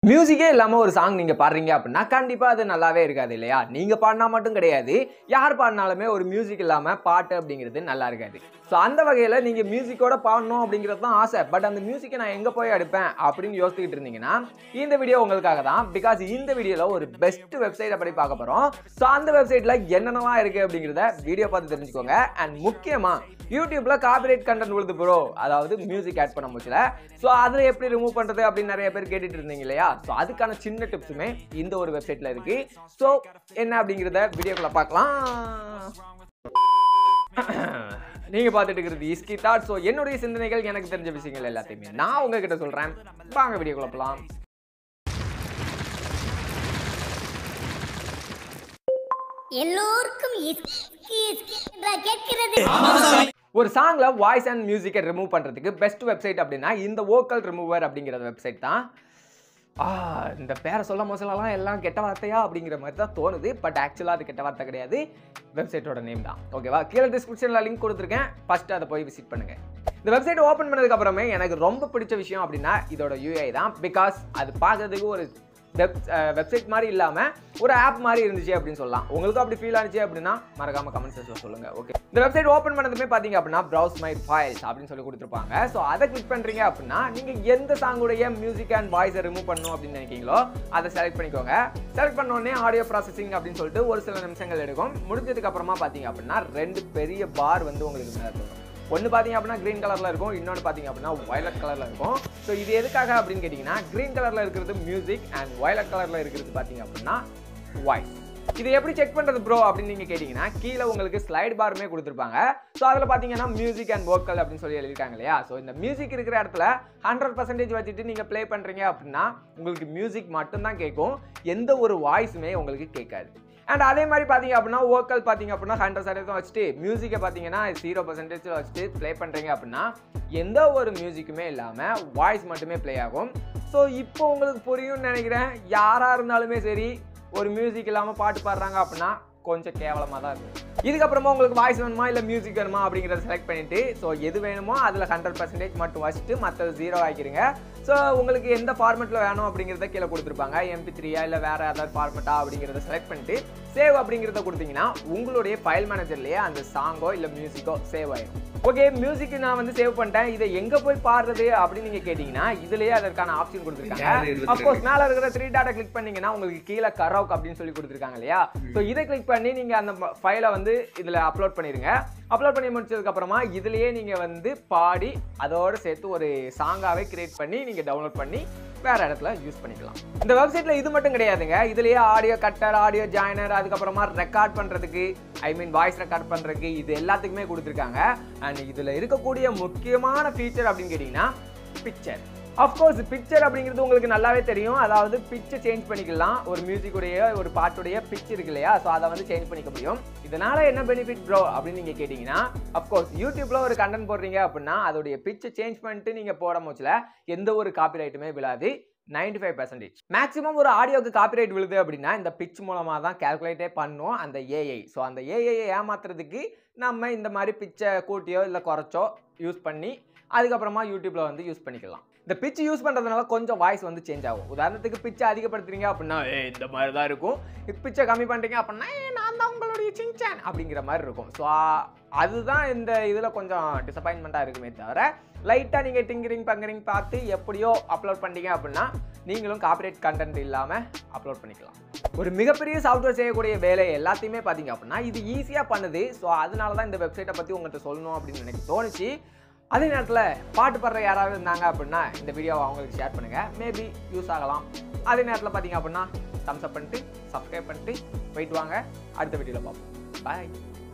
மியூசிக்கே இல்லாமல் ஒரு சாங் நீங்கள் பாடுறீங்க அப்படின்னா கண்டிப்பாக அது நல்லாவே இருக்காது இல்லையா நீங்கள் பாடினா மட்டும் கிடையாது யார் பாடினாலுமே ஒரு மியூசிக் இல்லாமல் பாட்டு அப்படிங்கிறது நல்லா இருக்காது ஸோ அந்த வகையில் நீங்கள் மியூசிக்கோட பாடணும் அப்படிங்கிறது தான் ஆசை பட் அந்த மியூசிக்கை நான் எங்கே போய் எடுப்பேன் அப்படின்னு யோசிச்சுக்கிட்டு இருந்தீங்கன்னா இந்த வீடியோ உங்களுக்காக தான் பிகாஸ் இந்த வீடியோவில் ஒரு பெஸ்ட் வெப்சைட்டை படி பார்க்க போகிறோம் ஸோ அந்த வெப்சைட்டில் என்னென்னலாம் இருக்குது அப்படிங்கிறத வீடியோ பார்த்து தெரிஞ்சுக்கோங்க அண்ட் முக்கியமாக யூடியூப்ல காப்பிரைட் கண்டென்ட் விழுது ப்ரோ அதாவது மியூசிக் ஆட் பண்ண முடியல ஸோ அதில் எப்படி ரிமூவ் பண்ணுறது அப்படின்னு நிறைய பேர் கேட்டுட்டு இருந்தீங்க இல்லையா ஸோ அதுக்கான சின்ன டிப்ஸுமே இந்த ஒரு வெப்சைட்டில் இருக்கு ஸோ என்ன அப்படிங்கிறத வீடியோக்குள்ள பார்க்கலாம் நீங்க பார்த்துட்டு இருக்கிறது இஸ்கி தாட் ஸோ என்னுடைய சிந்தனைகள் எனக்கு தெரிஞ்ச விஷயங்கள் எல்லாத்தையுமே நான் உங்ககிட்ட சொல்றேன் வாங்க வீடியோக்குள்ள போலாம் எல்லோருக்கும் இஸ்கி இஸ்கி என்றா கேட்கிறது ஒரு சாங்ல வாய்ஸ் அண்ட் மியூசிக்கை ரிமூவ் பண்றதுக்கு பெஸ்ட் வெப்சைட் அப்படின்னா இந்த வோக்கல் ரிமூவர் அப்படிங்கிற வெப்சைட் தான் ஆ இந்த பேரை சொல்ல மோசலாம் எல்லாம் கெட்ட வார்த்தையா அப்படிங்கிற மாதிரி தான் தோணுது பட் ஆக்சுவலாக அது கெட்ட வார்த்தை கிடையாது வெப்சைட்டோட நேம் தான் ஓகேவா கீழே டிஸ்கிரிப்ஷனில் லிங்க் கொடுத்துருக்கேன் ஃபர்ஸ்ட் அதை போய் விசிட் பண்ணுங்க இந்த வெப்சைட் ஓப்பன் பண்ணதுக்கு அப்புறமே எனக்கு ரொம்ப பிடிச்ச விஷயம் அப்படின்னா இதோட யூஐ தான் பிகாஸ் அது பார்க்கறதுக்கு ஒரு வெப் வெப்சைட் மாதிரி இல்லாமல் ஒரு ஆப் மாதிரி இருந்துச்சு அப்படின்னு சொல்லலாம் உங்களுக்கும் அப்படி ஃபீல் ஆனிச்சு அப்படின்னா மறக்காம கமெண்ட் செக்ஷனில் சொல்லுங்க ஓகே இந்த வெப்சைட் ஓப்பன் பண்ணதுமே பார்த்தீங்க அப்படின்னா ப்ரௌஸ் மை ஃபைல்ஸ் அப்படின்னு சொல்லி கொடுத்துருப்பாங்க ஸோ அதை கிளிக் பண்ணுறீங்க அப்படின்னா நீங்கள் எந்த சாங்குடைய மியூசிக் அண்ட் வாய்ஸை ரிமூவ் பண்ணணும் அப்படின்னு நினைக்கிறீங்களோ அதை செலக்ட் பண்ணிக்கோங்க செலக்ட் பண்ண உடனே ஆடியோ ப்ராசஸிங் அப்படின்னு சொல்லிட்டு ஒரு சில நிமிஷங்கள் எடுக்கும் முடிஞ்சதுக்கு அப்புறமா பார்த்தீங்க அப்படின்னா ரெண்டு பெரிய பார் வந்து உங்களுக்கு மேலே இருக்கும் ஒன்று பார்த்தீங்க அப்படின்னா க்ரீன் கலரில் இருக்கும் இன்னொன்று பார்த்தீங்க அப்படின்னா வயலட் கலரில் இருக்கும் ஸோ இது எதுக்காக அப்படின்னு கேட்டிங்கன்னா க்ரீன் கலரில் இருக்கிறது மியூசிக் அண்ட் வயலட் கலரில் இருக்கிறது பார்த்தீங்க அப்படின்னா வாய்ஸ் இது எப்படி செக் பண்ணுறது ப்ரோ அப்படின்னு நீங்கள் கேட்டிங்கன்னா கீழே உங்களுக்கு ஸ்லைட் பாருமே கொடுத்துருப்பாங்க ஸோ அதில் பார்த்தீங்கன்னா மியூசிக் அண்ட் வோக்கல் அப்படின்னு சொல்லி எழுதிருக்காங்க இல்லையா ஸோ இந்த மியூசிக் இருக்கிற இடத்துல ஹண்ட்ரட் பர்சன்டேஜ் வச்சுட்டு நீங்கள் ப்ளே பண்ணுறீங்க அப்படின்னா உங்களுக்கு மியூசிக் மட்டும்தான் கேட்கும் எந்த ஒரு வாய்ஸுமே உங்களுக்கு கேட்காது அண்ட் அதே மாதிரி பார்த்தீங்க அப்படின்னா வோக்கல் பார்த்தீங்க அப்படின்னா ஹண்ட்ரட் சதவீதம் வச்சுட்டு மியூசிக்கை பார்த்தீங்கன்னா ஜீரோ பர்சன்டேஜ் வச்சுட்டு ப்ளே பண்ணுறீங்க அப்படின்னா எந்த ஒரு மியூசிக்குமே இல்லாமல் வாய்ஸ் மட்டுமே ப்ளே ஆகும் ஸோ இப்போ உங்களுக்கு புரியும்னு நினைக்கிறேன் யாராக இருந்தாலுமே சரி ஒரு மியூசிக் இல்லாமல் பாட்டு பாடுறாங்க அப்படின்னா கொஞ்சம் கேவலமாக தான் இருக்கும் இதுக்கப்புறமா உங்களுக்கு வாய்ஸ் வேணுமா இல்லை மியூசிக் வேணுமா அப்படிங்கிறத செலக்ட் பண்ணிட்டு ஸோ எது வேணுமோ அதில் ஹண்ட்ரட் பர்சன்டேஜ் மட்டும் வச்சுட்டு மற்றது ஜீரோ ஆக்கிடுங்க ஸோ உங்களுக்கு எந்த ஃபார்மெட்டில் வேணும் அப்படிங்கிறத கீழே கொடுத்துருப்பாங்க எம்பி த்ரீயா இல்லை வேறு ஏதாவது ஃபார்மெட்டா அப்படிங்கிறத செலக்ட் பண்ணிட்டு சேவ் அப்படிங்கிறத கொடுத்தீங்கன்னா உங்களுடைய ஃபைல் மேனேஜர்லேயே அந்த சாங்கோ இல்லை மியூசிக்கோ சேவ் ஆயிடும் ஓகே மியூசிக் நான் வந்து சேவ் பண்ணிட்டேன் இதை எங்கே போய் பாடுறது அப்படின்னு நீங்கள் கேட்டிங்கன்னா இதுலேயே அதற்கான ஆப்ஷன் கொடுத்துருக்காங்க அப்கோர்ஸ் மேலே இருக்கிற த்ரீ டாட்டா கிளிக் பண்ணீங்கன்னா உங்களுக்கு கீழே கரோக் அப்படின்னு சொல்லி கொடுத்துருக்காங்க இல்லையா ஸோ இதை கிளிக் பண்ணி நீங்கள் அந்த ஃபைலை வந்து இதில் அப்லோட் பண்ணிடுங்க அப்லோட் பண்ணி முடிச்சதுக்கு அப்புறமா இதுலயே நீங்கள் வந்து பாடி அதோட சேர்த்து ஒரு சாங்காவே கிரியேட் பண்ணி நீங்கள் டவுன்லோட் பண்ணி வேற இடத்துல யூஸ் பண்ணிக்கலாம் இந்த வெப்சைட்ல இது மட்டும் கிடையாதுங்க இதுலயே ஆடியோ கட்டர் ஆடியோ ஜாயினர் அதுக்கப்புறமா ரெக்கார்ட் பண்றதுக்கு ஐ மீன் வாய்ஸ் ரெக்கார்ட் பண்றதுக்கு இது எல்லாத்துக்குமே கொடுத்துருக்காங்க அண்ட் இதுல இருக்கக்கூடிய முக்கியமான ஃபீச்சர் அப்படின்னு கேட்டிங்கன்னா பிக்சர் அஃப்கோர்ஸ் பிக்சர் அப்படிங்கிறது உங்களுக்கு நல்லாவே தெரியும் அதாவது பிக்சர் சேஞ்ச் பண்ணிக்கலாம் ஒரு மியூசிக்குடைய ஒரு பாட்டுடைய பிச் இருக்கு இல்லையா ஸோ அதை வந்து சேஞ்ச் பண்ணிக்க முடியும் இதனால என்ன பெனிஃபிட் ப்ரோ அப்படின்னு நீங்க கேட்டீங்கன்னா அஃப்கோர்ஸ் யூடியூப்ல ஒரு கண்டென்ட் போடுறீங்க அப்படின்னா அதோடைய பிச்சை சேஞ்ச் பண்ணிட்டு நீங்க போட முச்சில எந்த ஒரு காப்பிரைட்டுமே விழாது நைன்டி ஃபைவ் பர்சன்டேஜ் மேக்ஸிமம் ஒரு ஆடியோக்கு காப்பிரைட் விழுது அப்படின்னா இந்த பிச் மூலமாக தான் கேல்குலேட்டே பண்ணும் அந்த ஏஐ ஸோ அந்த ஏஐயை ஏமாத்துறதுக்கு நம்ம இந்த மாதிரி பிச்சை கூட்டியோ இல்லை குறைச்சோ யூஸ் பண்ணி அதுக்கப்புறமா யூடியூப்ல வந்து யூஸ் பண்ணிக்கலாம் இந்த பிச் யூஸ் பண்ணுறதுனால கொஞ்சம் வாய்ஸ் வந்து சேஞ்ச் ஆகும் உதாரணத்துக்கு பிச்சை அதிகப்படுத்துறீங்க அப்படின்னா ஏ இந்த மாதிரி தான் இருக்கும் பிச்சை கம்மி பண்ணுறீங்க அப்படின்னா "ஏய், நான் தான் உங்களுடைய சிங்சான் அப்படிங்கிற மாதிரி இருக்கும் ஸோ அதுதான் இந்த இதில் கொஞ்சம் டிசப்பாயின்மெண்ட்டாக இருக்குமே தவிர லைட்டாக நீங்கள் டிங்கரிங் பங்கரிங் பார்த்து எப்படியோ அப்லோட் பண்ணீங்க அப்படின்னா நீங்களும் காப்பிரைட் கண்டென்ட் இல்லாமல் அப்லோட் பண்ணிக்கலாம் ஒரு மிகப்பெரிய சாஃப்ட்வேர் செய்யக்கூடிய வேலை எல்லாத்தையுமே பார்த்தீங்க அப்படின்னா இது ஈஸியாக பண்ணுது ஸோ அதனால தான் இந்த வெப்சைட்டை பற்றி உங்கள்கிட்ட சொல்லணும் அப்படின்னு எனக்கு தோணுச்சு அதே நேரத்தில் பாட்டு பாடுற யாராவது இருந்தாங்க அப்படின்னா இந்த வீடியோவை அவங்களுக்கு ஷேர் பண்ணுங்கள் மேபி யூஸ் ஆகலாம் அதே நேரத்தில் பார்த்தீங்க அப்படின்னா தம்ஸ் அப் பண்ணிட்டு சப்ஸ்கிரைப் பண்ணிட்டு போயிட்டு வாங்க அடுத்த வீடியோவில் பார்ப்போம் பாய்